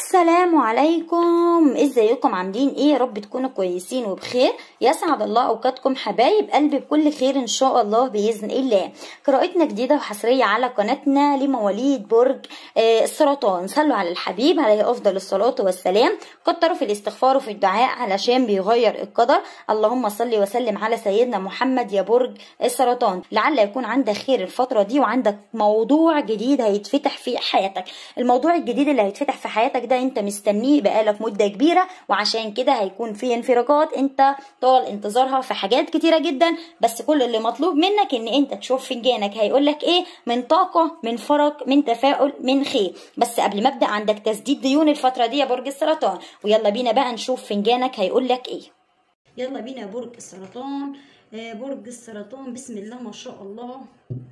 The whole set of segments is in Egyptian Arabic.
السلام عليكم ازيكم عاملين ايه يا رب تكونوا كويسين وبخير يسعد الله اوقاتكم حبايب قلبي بكل خير ان شاء الله باذن الله قراءتنا جديده وحصريه على قناتنا لمواليد برج آه السرطان صلوا على الحبيب عليه افضل الصلاه والسلام كتروا في الاستغفار وفي الدعاء علشان بيغير القدر اللهم صل وسلم على سيدنا محمد يا برج السرطان لعل يكون عندك خير الفتره دي وعندك موضوع جديد هيتفتح في حياتك الموضوع الجديد اللي هيتفتح في حياتك ده انت مستنيه بقالك مده كبيره وعشان كده هيكون في انفراجات انت طال انتظارها في حاجات كتيره جدا بس كل اللي مطلوب منك ان انت تشوف فنجانك هيقولك ايه من طاقه من فرج من تفاؤل من خير بس قبل ما ابدا عندك تسديد ديون الفتره دي يا برج السرطان ويلا بينا بقى نشوف فنجانك هيقولك ايه يلا بينا يا برج السرطان آه، برج السرطان بسم الله ما شاء الله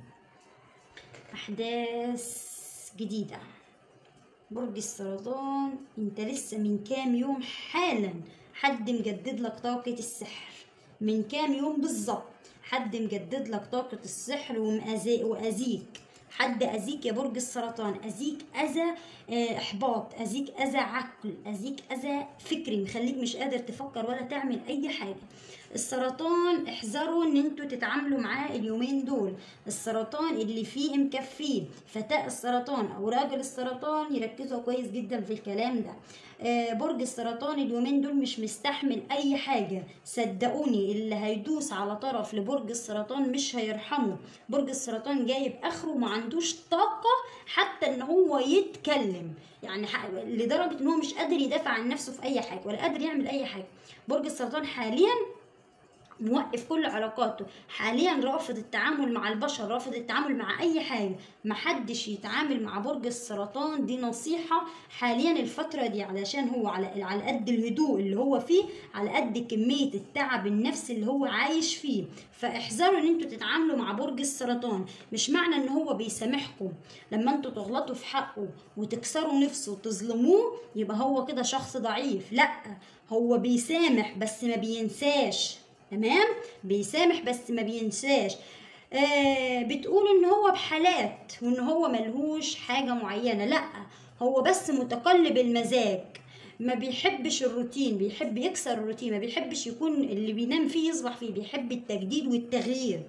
احداث جديده برج السرطان انت لسه من كام يوم حالا حد مجدد لك طاقة السحر من كام يوم بالظبط حد مجدد لك طاقة السحر ومأذي- وأذيك حد أذيك يا برج السرطان أذيك أذى آه، إحباط أذيك أذى عقل أذيك أذى فكري مخليك مش قادر تفكر ولا تعمل أي حاجة السرطان احذروا ان انتوا تتعاملوا معاه اليومين دول السرطان اللي فيه مكفيه فتاة السرطان او راجل السرطان يركزوا كويس جدا في الكلام ده آه، برج السرطان اليومين دول مش مستحمل اي حاجة صدقوني اللي هيدوس على طرف لبرج السرطان مش هيرحمه برج السرطان جايب اخره وما عندوش طاقة حتى ان هو يتكلم يعني ح- لدرجة ان هو مش قادر يدافع عن نفسه في اي حاجة ولا قادر يعمل اي حاجة برج السرطان حاليا موقف كل علاقاته حاليا رافض التعامل مع البشر رافض التعامل مع اي حاجه محدش يتعامل مع برج السرطان دي نصيحه حاليا الفتره دي علشان هو على على قد الهدوء اللي هو فيه على قد كميه التعب النفسي اللي هو عايش فيه فاحذروا ان انتوا تتعاملوا مع برج السرطان مش معنى ان هو بيسامحكم لما انتوا تغلطوا في حقه وتكسروا نفسه وتظلموه يبقى هو كده شخص ضعيف لا هو بيسامح بس ما بينساش تمام بيسامح بس ما بينساش آه بتقول ان هو بحالات وان هو ملهوش حاجة معينة لا هو بس متقلب المزاج ما بيحبش الروتين بيحب يكسر الروتين ما بيحبش يكون اللي بينام فيه يصبح فيه بيحب التجديد والتغيير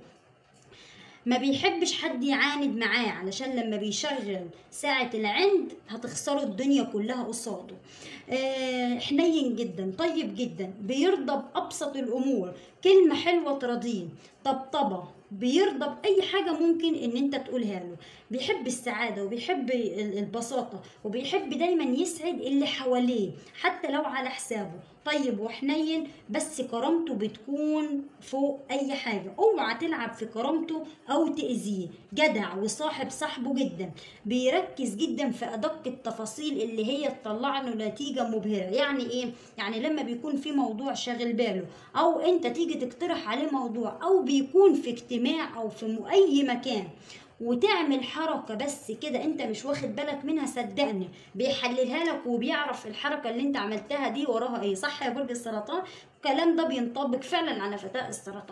ما بيحبش حد يعاند معاه علشان لما بيشغل ساعة العند هتخسروا الدنيا كلها قصاده آه حنين جدا طيب جدا بيرضى بأبسط الأمور كلمة حلوة ترضيه طبطبة بيرضى بأي حاجة ممكن إن أنت تقولها له بيحب السعادة وبيحب ال- البساطة وبيحب دايما يسعد اللي حواليه حتى لو على حسابه طيب وحنين بس كرامته بتكون فوق أي حاجة اوعى تلعب في كرامته أو تأذيه جدع وصاحب صاحبه جدا بيركز جدا في أدق التفاصيل اللي هي تطلع له نتيجة مبهرة يعني إيه؟ يعني لما بيكون في موضوع شاغل باله أو أنت تيجي تقترح عليه موضوع أو بيكون في اجتماع أو في م- أي مكان وتعمل حركة بس كده انت مش واخد بالك منها صدقني بيحللها لك وبيعرف الحركة اللي انت عملتها دي وراها ايه صح يا برج السرطان الكلام ده بينطبق فعلا على فتاة السرطان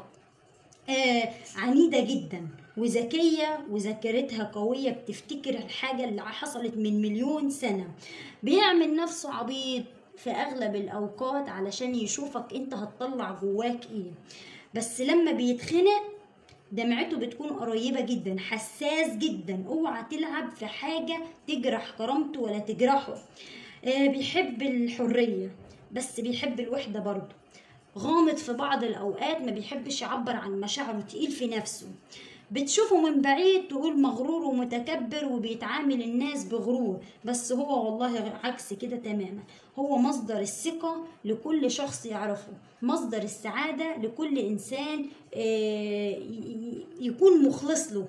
آه عنيدة جدا وذكية وذاكرتها قوية بتفتكر الحاجة اللي حصلت من مليون سنة بيعمل نفسه عبيط في أغلب الأوقات علشان يشوفك أنت هتطلع جواك إيه بس لما بيتخنق دمعته بتكون قريبة جدا حساس جدا اوعى تلعب في حاجة تجرح كرامته ولا تجرحه آه بيحب الحرية بس بيحب الوحدة برضه غامض في بعض الأوقات ما بيحبش يعبر عن مشاعره تقيل في نفسه بتشوفه من بعيد تقول مغرور ومتكبر وبيتعامل الناس بغرور بس هو والله عكس كده تماما هو مصدر الثقة لكل شخص يعرفه مصدر السعادة لكل إنسان آه، ي- ي- يكون مخلص له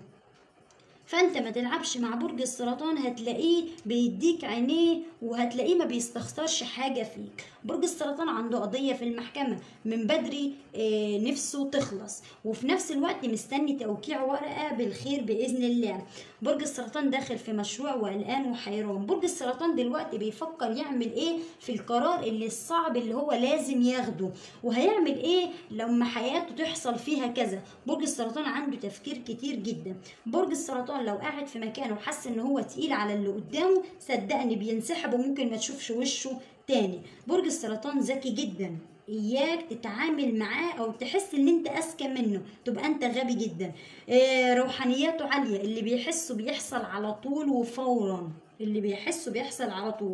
فانت ما تلعبش مع برج السرطان هتلاقيه بيديك عينيه وهتلاقيه ما بيستخسرش حاجه فيك برج السرطان عنده قضيه في المحكمه من بدري آه، نفسه تخلص وفي نفس الوقت مستني توقيع ورقه بالخير باذن الله برج السرطان داخل في مشروع وقلقان وحيران برج السرطان دلوقتي بيفكر يعمل ايه في القرار اللي الصعب اللي هو لازم ياخده وهيعمل ايه لما حياته تحصل فيها كذا برج السرطان عنده تفكير كتير جدا برج السرطان السرطان لو قاعد في مكانه وحس ان هو تقيل على اللي قدامه صدقني بينسحب وممكن ما تشوفش وشه تاني برج السرطان ذكي جدا اياك تتعامل معاه او تحس ان انت اذكى منه تبقى انت غبي جدا آه، روحانياته عاليه اللي بيحسه بيحصل على طول وفورا اللي بيحسه بيحصل على طول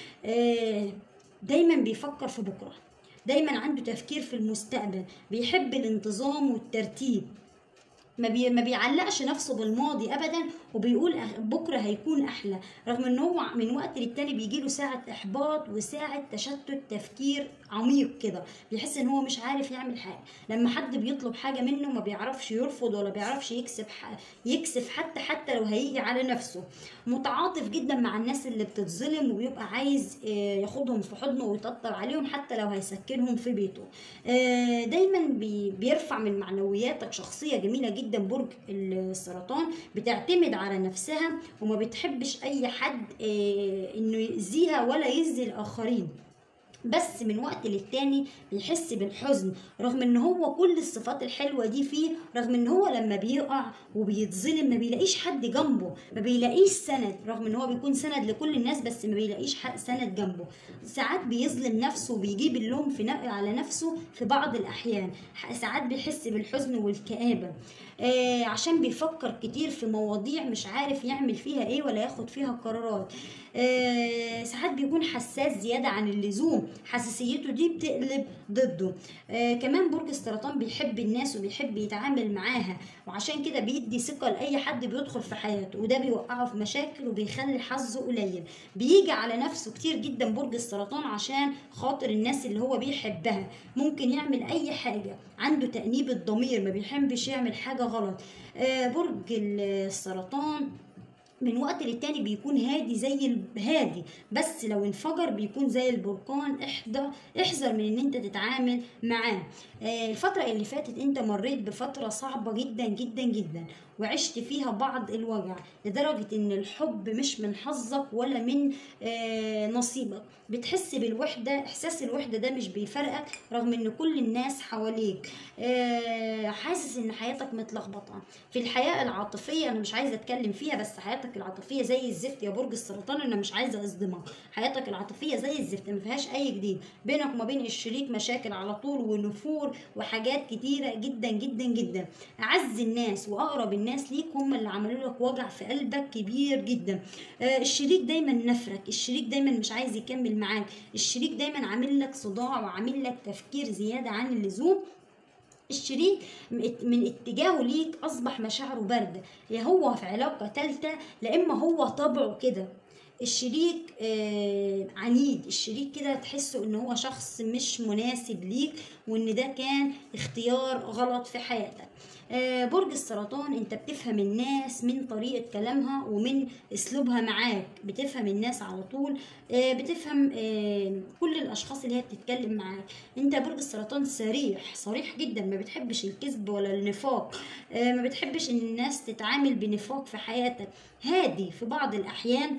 آه، دايما بيفكر في بكره دايما عنده تفكير في المستقبل بيحب الانتظام والترتيب ما, بي... ما بيعلقش نفسه بالماضي ابدا وبيقول أخ- بكره هيكون احلى رغم ان هو من وقت للتاني بيجي له ساعه احباط وساعه تشتت تفكير عميق كده بيحس ان هو مش عارف يعمل حاجه لما حد بيطلب حاجه منه ما بيعرفش يرفض ولا بيعرفش يكسب ح... يكسب حتى حتى لو هيجي على نفسه متعاطف جدا مع الناس اللي بتتظلم وبيبقى عايز آه، ياخدهم في حضنه ويطبطب عليهم حتى لو هيسكنهم في بيته آه، دايما بي- بيرفع من معنوياتك شخصيه جميله جدا برج السرطان بتعتمد على نفسها وما بتحبش اي حد آه، انه يأذيها ولا يأذي الاخرين بس من وقت للتاني بيحس بالحزن رغم ان هو كل الصفات الحلوة دي فيه رغم ان هو لما بيقع وبيتظلم ما بيلاقيش حد جنبه ما بيلاقيش سند رغم ان هو بيكون سند لكل الناس بس ما بيلاقيش حق سند جنبه ساعات بيظلم نفسه وبيجيب اللوم في نق- على نفسه في بعض الاحيان ح- ساعات بيحس بالحزن والكآبة آه عشان بيفكر كتير في مواضيع مش عارف يعمل فيها ايه ولا ياخد فيها قرارات آه ساعات بيكون حساس زيادة عن اللزوم حساسيته دي بتقلب ضده آه كمان برج السرطان بيحب الناس وبيحب يتعامل معاها وعشان كده بيدي ثقة لأي حد بيدخل في حياته وده بيوقعه في مشاكل وبيخلي حظه قليل بيجي على نفسه كتير جدا برج السرطان عشان خاطر الناس اللي هو بيحبها ممكن يعمل أي حاجة عنده تأنيب الضمير ما بيحبش يعمل حاجة غلط آه برج السرطان من وقت للتاني بيكون هادي زي الهادي بس لو انفجر بيكون زي البركان احذر احذر من ان انت تتعامل معاه آه، الفترة اللي فاتت انت مريت بفترة صعبة جدا جدا جدا وعشت فيها بعض الوجع لدرجة ان الحب مش من حظك ولا من آه، نصيبك بتحس بالوحدة احساس الوحدة ده مش بيفرقك رغم ان كل الناس حواليك آه، حاسس ان حياتك متلخبطة في الحياة العاطفية انا مش عايزة اتكلم فيها بس حياتك العاطفية زي الزفت يا برج السرطان انا مش عايزة اصدمك حياتك العاطفية زي الزفت ما فيهاش اي جديد بينك وما بين الشريك مشاكل على طول ونفور وحاجات كتيرة جدا جدا جدا اعز الناس واقرب الناس ليك هم اللي عملوا لك وجع في قلبك كبير جدا آه، الشريك دايما نفرك الشريك دايما مش عايز يكمل معاك الشريك دايما عامل لك صداع وعامل لك تفكير زيادة عن اللزوم الشريك من اتجاهه ليك اصبح مشاعره بارده يا هو في علاقه ثالثه لا اما هو طبعه كده الشريك آه عنيد الشريك كده تحسه ان هو شخص مش مناسب ليك وان ده كان اختيار غلط في حياتك آه برج السرطان انت بتفهم الناس من طريقة كلامها ومن اسلوبها معاك بتفهم الناس على طول آه بتفهم آه كل الاشخاص اللي هي بتتكلم معاك انت برج السرطان صريح صريح جدا ما بتحبش الكذب ولا النفاق آه ما بتحبش ان الناس تتعامل بنفاق في حياتك هادي في بعض الاحيان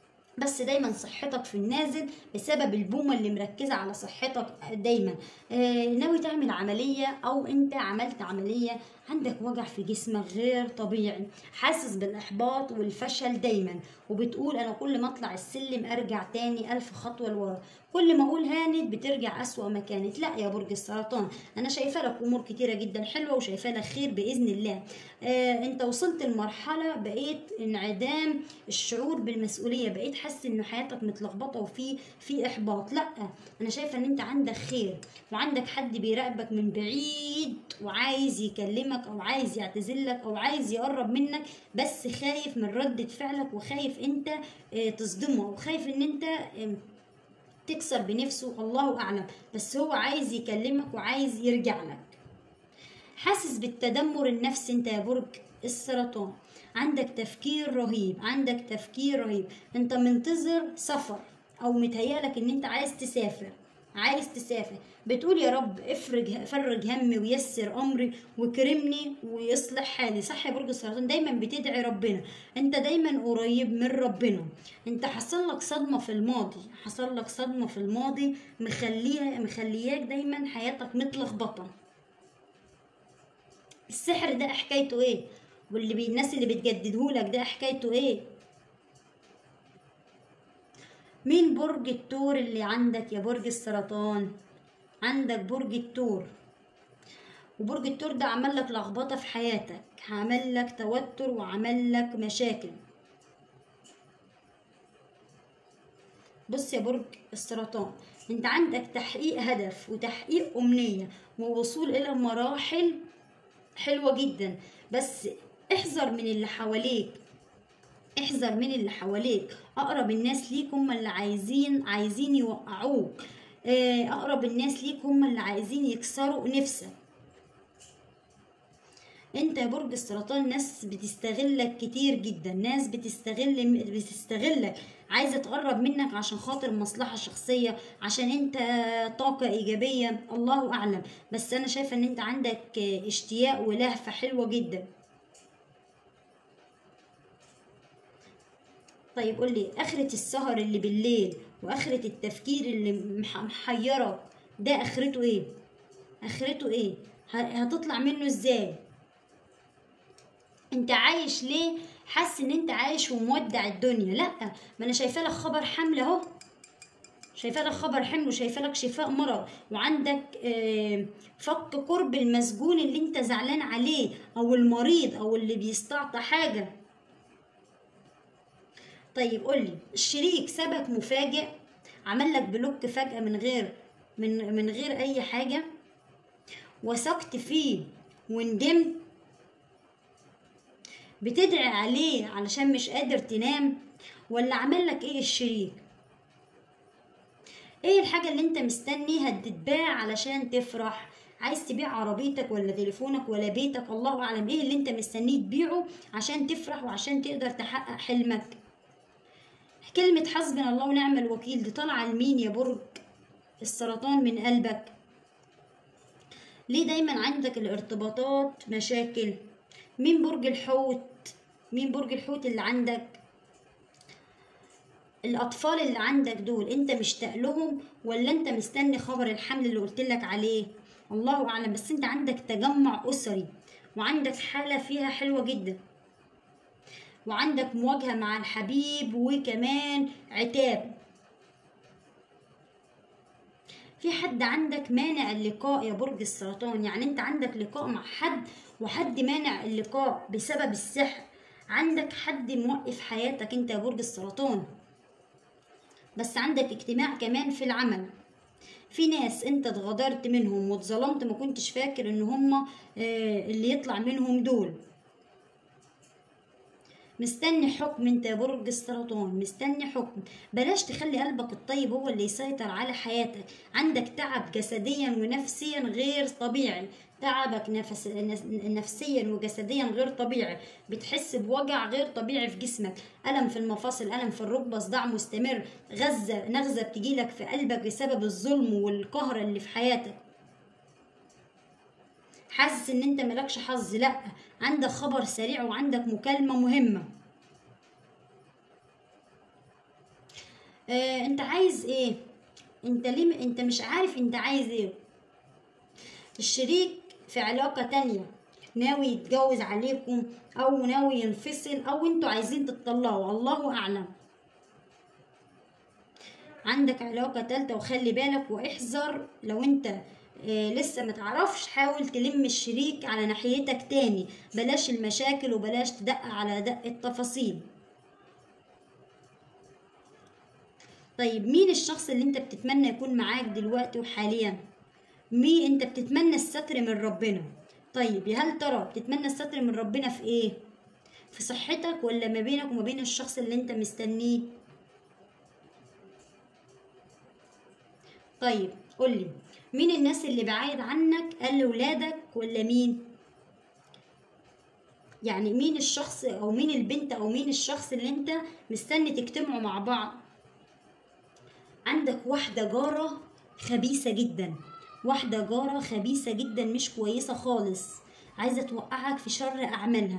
بس دايما صحتك في النازل بسبب البومة اللي مركزة على صحتك دايما آه ناوي تعمل عملية او انت عملت عملية عندك وجع في جسمك غير طبيعي حاسس بالاحباط والفشل دايما وبتقول انا كل ما اطلع السلم ارجع تاني الف خطوة لورا كل ما اقول هانت بترجع اسوأ ما كانت لا يا برج السرطان انا شايفه لك امور كتيره جدا حلوه وشايفه لك خير باذن الله آه انت وصلت لمرحله بقيت انعدام الشعور بالمسؤوليه بقيت حاسس ان حياتك متلخبطه وفي في احباط لا انا شايفه ان انت عندك خير وعندك حد بيراقبك من بعيد وعايز يكلمك او عايز يعتذرلك او عايز يقرب منك بس خايف من ردة فعلك وخايف انت آه تصدمه وخايف ان انت آه تكسر بنفسه الله اعلم بس هو عايز يكلمك وعايز يرجع لك حاسس بالتدمر النفسي انت يا برج السرطان عندك تفكير رهيب عندك تفكير رهيب انت منتظر سفر او متهيألك ان انت عايز تسافر عايز تسافر بتقول يا رب افرج فرج همي ويسر امري وكرمني ويصلح حالي صح يا برج السرطان دايما بتدعي ربنا انت دايما قريب من ربنا انت حصل لك صدمه في الماضي حصل لك صدمه في الماضي مخليها مخلياك دايما حياتك متلخبطه السحر ده حكايته ايه واللي بي الناس اللي بتجددهولك ده حكايته ايه مين برج الثور اللي عندك يا برج السرطان عندك برج الثور وبرج الثور ده عمل لك لخبطه في حياتك عمل لك توتر وعمل لك مشاكل بص يا برج السرطان انت عندك تحقيق هدف وتحقيق امنيه ووصول الى مراحل حلوه جدا بس احذر من اللي حواليك احذر من اللي حواليك اقرب الناس ليك هم اللي عايزين عايزين يوقعوك آه، اقرب الناس ليك هم اللي عايزين يكسروا نفسك انت يا برج السرطان ناس بتستغلك كتير جدا ناس بتستغل بتستغلك عايزه تقرب منك عشان خاطر مصلحه شخصيه عشان انت طاقه ايجابيه الله اعلم بس انا شايفه ان انت عندك اشتياق ولهفه حلوه جدا طيب قول لي اخره السهر اللي بالليل واخره التفكير اللي مح- محيرك ده اخرته ايه اخرته ايه ه- هتطلع منه ازاي انت عايش ليه حاسس ان انت عايش ومودع الدنيا لا ما انا شايفه لك خبر حمل اهو شايفه لك خبر حمل وشايفه لك شفاء مرض وعندك آه، فك قرب المسجون اللي انت زعلان عليه او المريض او اللي بيستعطى حاجه طيب قولي الشريك سابك مفاجئ عمل لك بلوك فجأة من غير من من غير أي حاجة وثقت فيه وندمت بتدعي عليه علشان مش قادر تنام ولا عمل لك ايه الشريك ايه الحاجة اللي انت مستنيها تتباع علشان تفرح عايز تبيع عربيتك ولا تليفونك ولا بيتك الله اعلم ايه اللي انت مستنيه تبيعه عشان تفرح وعشان تقدر تحقق حلمك كلمة حسبنا الله ونعم الوكيل دي طالعة لمين يا برج السرطان من قلبك ليه دايما عندك الارتباطات مشاكل مين برج الحوت مين برج الحوت اللي عندك الاطفال اللي عندك دول انت مشتاق لهم ولا انت مستني خبر الحمل اللي قلت لك عليه الله اعلم بس انت عندك تجمع اسري وعندك حالة فيها حلوة جدا وعندك مواجهة مع الحبيب وكمان عتاب في حد عندك مانع اللقاء يا برج السرطان يعني انت عندك لقاء مع حد وحد مانع اللقاء بسبب السحر عندك حد موقف حياتك انت يا برج السرطان بس عندك اجتماع كمان في العمل في ناس انت اتغدرت منهم واتظلمت ما كنتش فاكر ان هما آه، اللي يطلع منهم دول مستني حكم انت يا برج السرطان مستني حكم بلاش تخلي قلبك الطيب هو اللي يسيطر على حياتك عندك تعب جسديا ونفسيا غير طبيعي تعبك نفس... نفسيا وجسديا غير طبيعي بتحس بوجع غير طبيعي في جسمك ألم في المفاصل ألم في الركبة صداع مستمر غزة نغزة بتجيلك في قلبك بسبب الظلم والقهر اللي في حياتك حاسس ان انت ملكش حظ لا عندك خبر سريع وعندك مكالمة مهمة آه انت عايز ايه انت ليه انت مش عارف انت عايز ايه الشريك في علاقة تانية ناوي يتجوز عليكم او ناوي ينفصل او انتوا عايزين تتطلقوا الله اعلم عندك علاقة تالتة وخلي بالك واحذر لو انت آه، لسه متعرفش حاول تلم الشريك على ناحيتك تاني بلاش المشاكل وبلاش تدق على دق التفاصيل طيب مين الشخص اللي انت بتتمنى يكون معاك دلوقتي وحاليا مين انت بتتمنى الستر من ربنا طيب يا هل ترى بتتمنى الستر من ربنا في ايه في صحتك ولا ما بينك وما بين الشخص اللي انت مستنيه طيب قولي مين الناس اللي بعيد عنك قال ولادك ولا مين يعني مين الشخص او مين البنت او مين الشخص اللي انت مستني تجتمعوا مع بعض عندك واحدة جارة خبيثة جدا واحدة جارة خبيثة جدا مش كويسة خالص عايزة توقعك في شر أعمالها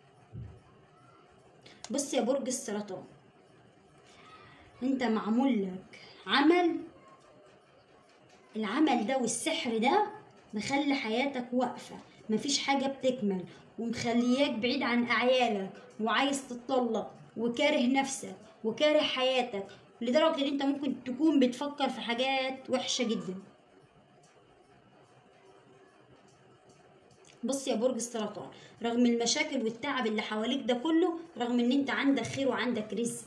بص يا برج السرطان انت معمول لك عمل العمل ده والسحر ده مخلي حياتك واقفة مفيش حاجة بتكمل ومخلياك بعيد عن أعيالك وعايز تتطلق وكاره نفسك وكاره حياتك لدرجة إن أنت ممكن تكون بتفكر في حاجات وحشة جدا بص يا برج السرطان رغم المشاكل والتعب اللي حواليك ده كله رغم ان انت عندك خير وعندك رزق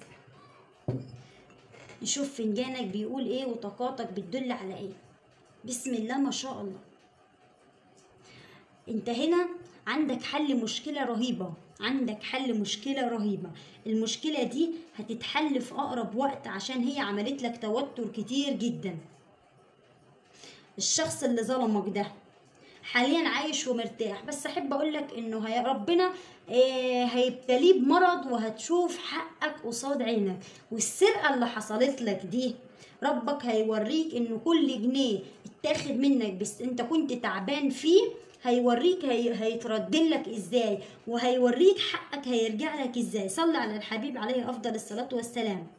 نشوف فنجانك بيقول ايه وطاقاتك بتدل على ايه بسم الله ما شاء الله انت هنا عندك حل مشكلة رهيبة عندك حل مشكلة رهيبة المشكلة دي هتتحل في أقرب وقت عشان هي عملت لك توتر كتير جدا الشخص اللي ظلمك ده حاليا عايش ومرتاح بس احب اقول لك انه هي ربنا آه هيبتليه بمرض وهتشوف حقك قصاد عينك والسرقه اللي حصلت لك دي ربك هيوريك انه كل جنيه اتاخد منك بس انت كنت تعبان فيه هيوريك هي... هيتردلك ازاي وهيوريك حقك هيرجع لك ازاي صلي على الحبيب عليه افضل الصلاه والسلام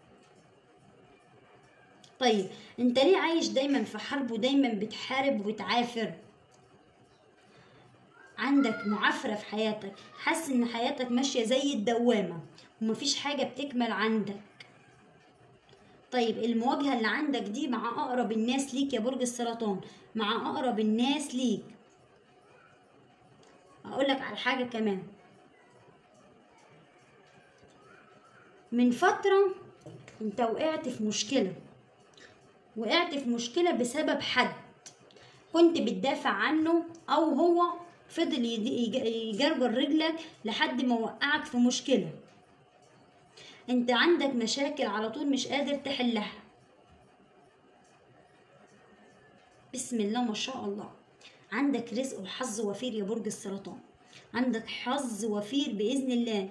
طيب انت ليه عايش دايما في حرب ودايما بتحارب وبتعافر عندك معافرة في حياتك حاسس ان حياتك ماشية زي الدوامة ومفيش حاجة بتكمل عندك طيب المواجهة اللي عندك دي مع أقرب الناس ليك يا برج السرطان مع أقرب الناس ليك أقولك على حاجة كمان من فترة انت وقعت في مشكلة وقعت في مشكلة بسبب حد كنت بتدافع عنه أو هو فضل يجرجر رجلك لحد ما وقعك في مشكلة انت عندك مشاكل على طول مش قادر تحلها بسم الله ما شاء الله عندك رزق وحظ وفير يا برج السرطان عندك حظ وفير بإذن الله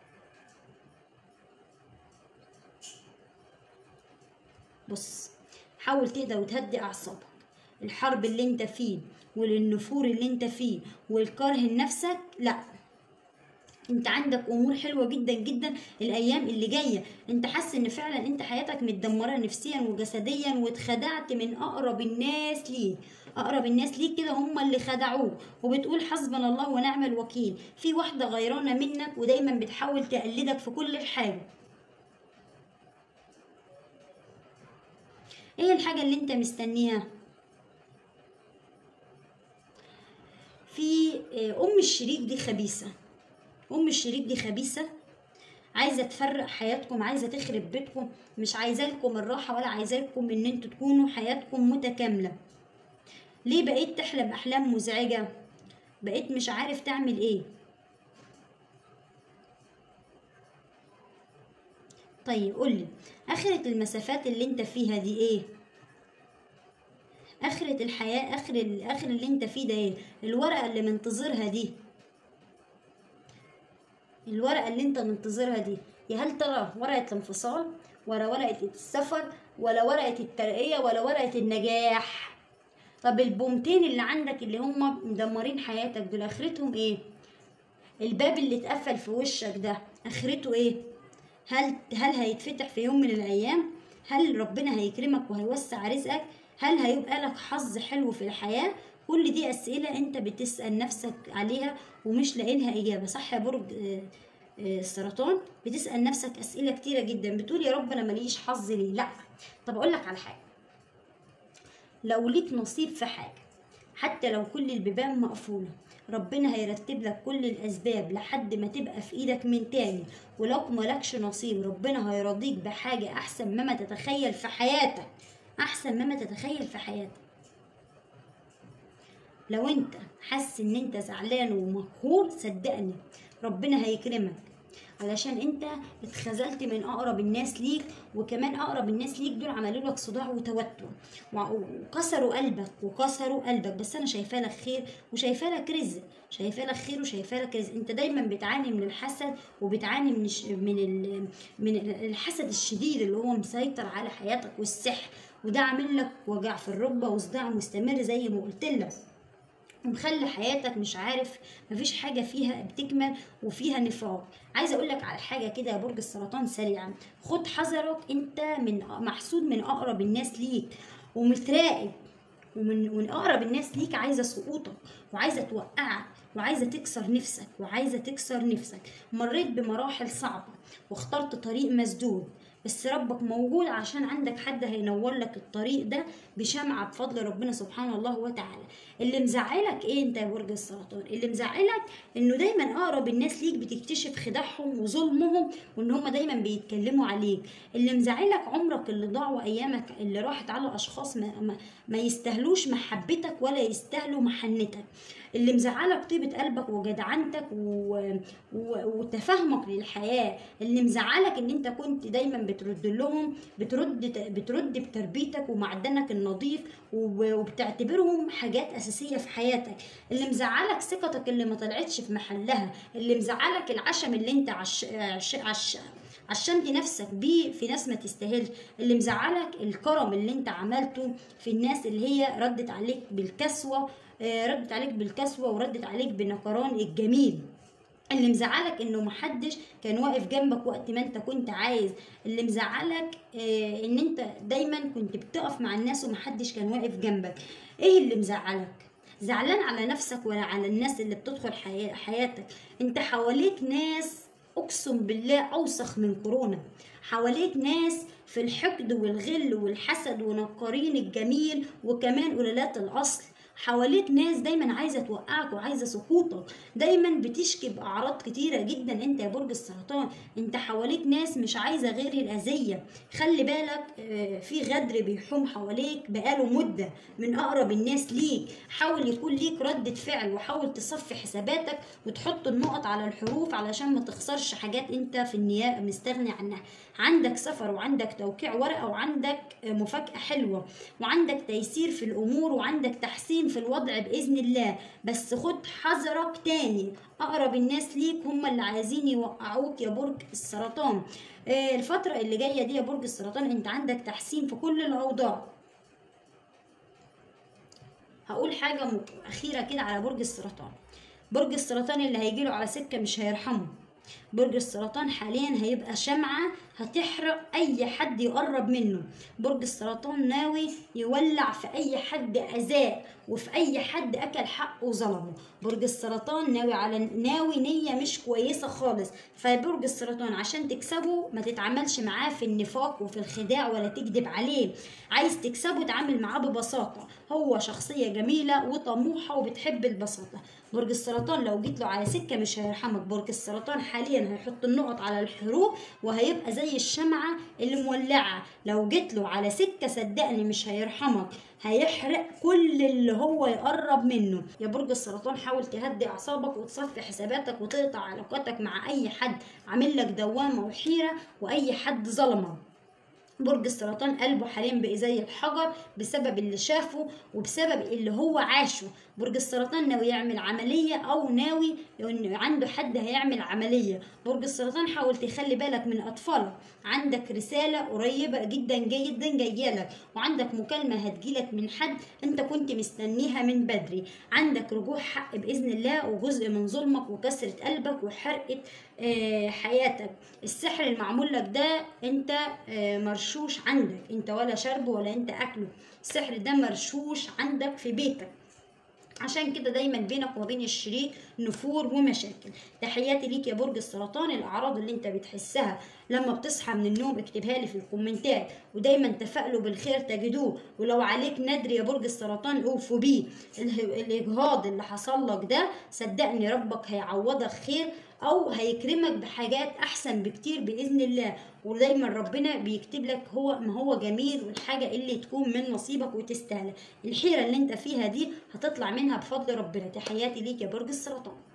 بص حاول تهدى وتهدي أعصابك الحرب اللي انت فيه والنفور اللي انت فيه والكره لنفسك لا انت عندك امور حلوه جدا جدا الايام اللي جايه انت حاسس ان فعلا انت حياتك متدمره نفسيا وجسديا واتخدعت من اقرب الناس ليك اقرب الناس ليك كده هم اللي خدعوك وبتقول حسبنا الله ونعم الوكيل في واحده غيرانه منك ودايما بتحاول تقلدك في كل حاجه ايه الحاجه اللي انت مستنيها في ام الشريك دي خبيثه ام الشريك دي خبيثه عايزه تفرق حياتكم عايزه تخرب بيتكم مش عايزه لكم الراحه ولا عايزه لكم ان انتوا تكونوا حياتكم متكامله ليه بقيت تحلم احلام مزعجه بقيت مش عارف تعمل ايه طيب قولي اخرة المسافات اللي انت فيها دي ايه اخرة الحياة اخر الاخر اللي انت فيه ده ايه الورقة اللي منتظرها دي الورقة اللي انت منتظرها دي يا هل ترى ورقة الانفصال ولا ورقة السفر ولا ورقة الترقية ولا ورقة النجاح طب البومتين اللي عندك اللي هم مدمرين حياتك دول اخرتهم ايه الباب اللي اتقفل في وشك ده اخرته ايه هل هل هيتفتح في يوم من الايام هل ربنا هيكرمك وهيوسع رزقك هل هيبقى لك حظ حلو في الحياة كل دي أسئلة أنت بتسأل نفسك عليها ومش لاقي لها إجابة صح يا برج السرطان بتسأل نفسك أسئلة كتيرة جدا بتقول يا رب أنا ماليش حظ ليه لأ طب أقول لك على حاجة لو ليك نصيب في حاجة حتى لو كل البيبان مقفولة ربنا هيرتب لك كل الأسباب لحد ما تبقى في إيدك من تاني ولو ملكش نصيب ربنا هيرضيك بحاجة أحسن مما تتخيل في حياتك احسن مما تتخيل في حياتك لو انت حاسس ان انت زعلان ومقهور صدقني ربنا هيكرمك علشان انت اتخذلت من اقرب الناس ليك وكمان اقرب الناس ليك دول عملوا لك صداع وتوتر وكسروا قلبك وكسروا قلبك بس انا شايفاه لك خير وشايفاه لك رزق شايفاه لك خير وشايفاه لك رزق انت دايما بتعاني من الحسد وبتعاني من الش... من ال... من الحسد الشديد اللي هو مسيطر على حياتك والسحر وده عامل لك وجع في الركبه وصداع مستمر زي ما قلت لك ومخلي حياتك مش عارف مفيش حاجة فيها بتكمل وفيها نفاق عايزة اقول لك على حاجة كده يا برج السرطان سريعا خد حذرك انت من محسود من اقرب الناس ليك ومتراقب ومن ومن اقرب الناس ليك عايزه سقوطك وعايزه توقعك وعايزه تكسر نفسك وعايزه تكسر نفسك مريت بمراحل صعبه واخترت طريق مسدود بس ربك موجود عشان عندك حد هينور لك الطريق ده بشمعة بفضل ربنا سبحانه الله وتعالى اللي مزعلك ايه انت يا برج السرطان اللي مزعلك انه دايما اقرب الناس ليك بتكتشف خداعهم وظلمهم وان هم دايما بيتكلموا عليك اللي مزعلك عمرك اللي ضاع وايامك اللي راحت على اشخاص ما, ما, ما يستاهلوش محبتك ولا يستاهلوا محنتك اللي مزعلك طيبة قلبك وجدعنتك و... و... وتفاهمك للحياة اللي مزعلك ان انت كنت دايما بترد لهم بترد بترد بتربيتك ومعدنك النظيف وب... وبتعتبرهم حاجات اساسية في حياتك اللي مزعلك ثقتك اللي ما طلعتش في محلها اللي مزعلك العشم اللي انت عش... عش... عش... عشمت نفسك بيه في ناس ما تستاهلش اللي مزعلك الكرم اللي انت عملته في الناس اللي هي ردت عليك بالكسوة آه، ردت عليك بالكسوة وردت عليك بنكران الجميل اللي مزعلك انه محدش كان واقف جنبك وقت ما انت كنت عايز اللي مزعلك اه ان انت دايما كنت بتقف مع الناس ومحدش كان واقف جنبك ايه اللي مزعلك زعلان على نفسك ولا على الناس اللي بتدخل حيا- حياتك انت حواليك ناس اقسم بالله اوسخ من كورونا حواليك ناس في الحقد والغل والحسد ونقارين الجميل وكمان قلالات الاصل حواليك ناس دايما عايزه توقعك وعايزه سقوطك دايما بتشكي باعراض كتيره جدا انت يا برج السرطان انت حواليك ناس مش عايزه غير الاذيه خلي بالك آه، في غدر بيحوم حواليك بقاله مده من اقرب الناس ليك حاول يكون ليك ردة فعل وحاول تصفي حساباتك وتحط النقط على الحروف علشان ما تخسرش حاجات انت في النيابه مستغني عنها عندك سفر وعندك توقيع ورقه وعندك آه، مفاجاه حلوه وعندك تيسير في الامور وعندك تحسين في الوضع باذن الله بس خد حذرك تاني اقرب الناس ليك هم اللي عايزين يوقعوك يا برج السرطان آه، الفتره اللي جايه دي يا برج السرطان انت عندك تحسين في كل الاوضاع هقول حاجة م- أخيرة كده على برج السرطان برج السرطان اللي هيجيله على سكة مش هيرحمه برج السرطان حاليا هيبقى شمعة هتحرق أي حد يقرب منه برج السرطان ناوي يولع في أي حد أذاه وفي أي حد أكل حقه وظلمه برج السرطان ناوي على ناوي نية مش كويسة خالص فبرج السرطان عشان تكسبه ما تتعاملش معاه في النفاق وفي الخداع ولا تكذب عليه عايز تكسبه تعامل معاه ببساطة هو شخصية جميلة وطموحة وبتحب البساطة برج السرطان لو جيت له على سكة مش هيرحمك برج السرطان حاليا هيحط النقط على الحروف وهيبقى زي الشمعة اللي مولعة لو جيت له على سكة صدقني مش هيرحمك هيحرق كل اللي هو يقرب منه يا برج السرطان حاول تهدي اعصابك وتصفي حساباتك وتقطع علاقاتك مع اي حد عامل لك دوامه وحيره واي حد ظلمك برج السرطان قلبه حاليا بقى زي الحجر بسبب اللي شافه وبسبب اللي هو عاشه برج السرطان ناوي يعمل عملية أو ناوي إنه عنده حد هيعمل عملية برج السرطان حاول تخلي بالك من أطفالك عندك رسالة قريبة جدا جدا جاية لك وعندك مكالمة هتجيلك من حد أنت كنت مستنيها من بدري عندك رجوع حق بإذن الله وجزء من ظلمك وكسرة قلبك وحرقة آه، حياتك السحر المعمول لك ده انت آه، مرشوش عندك انت ولا شربه ولا انت اكله السحر ده مرشوش عندك في بيتك عشان كده دايما بينك وبين الشريك نفور ومشاكل تحياتي ليك يا برج السرطان الاعراض اللي انت بتحسها لما بتصحى من النوم اكتبها لي في الكومنتات ودايما تفائلوا بالخير تجدوه ولو عليك ندر يا برج السرطان اوفوا بيه اله- الاجهاض اللي حصل لك ده صدقني ربك هيعوضك خير او هيكرمك بحاجات احسن بكتير باذن الله ودايما ربنا بيكتب لك هو ما هو جميل والحاجه اللي تكون من نصيبك وتستاهل الحيره اللي انت فيها دي هتطلع منها بفضل ربنا تحياتي ليك يا برج السرطان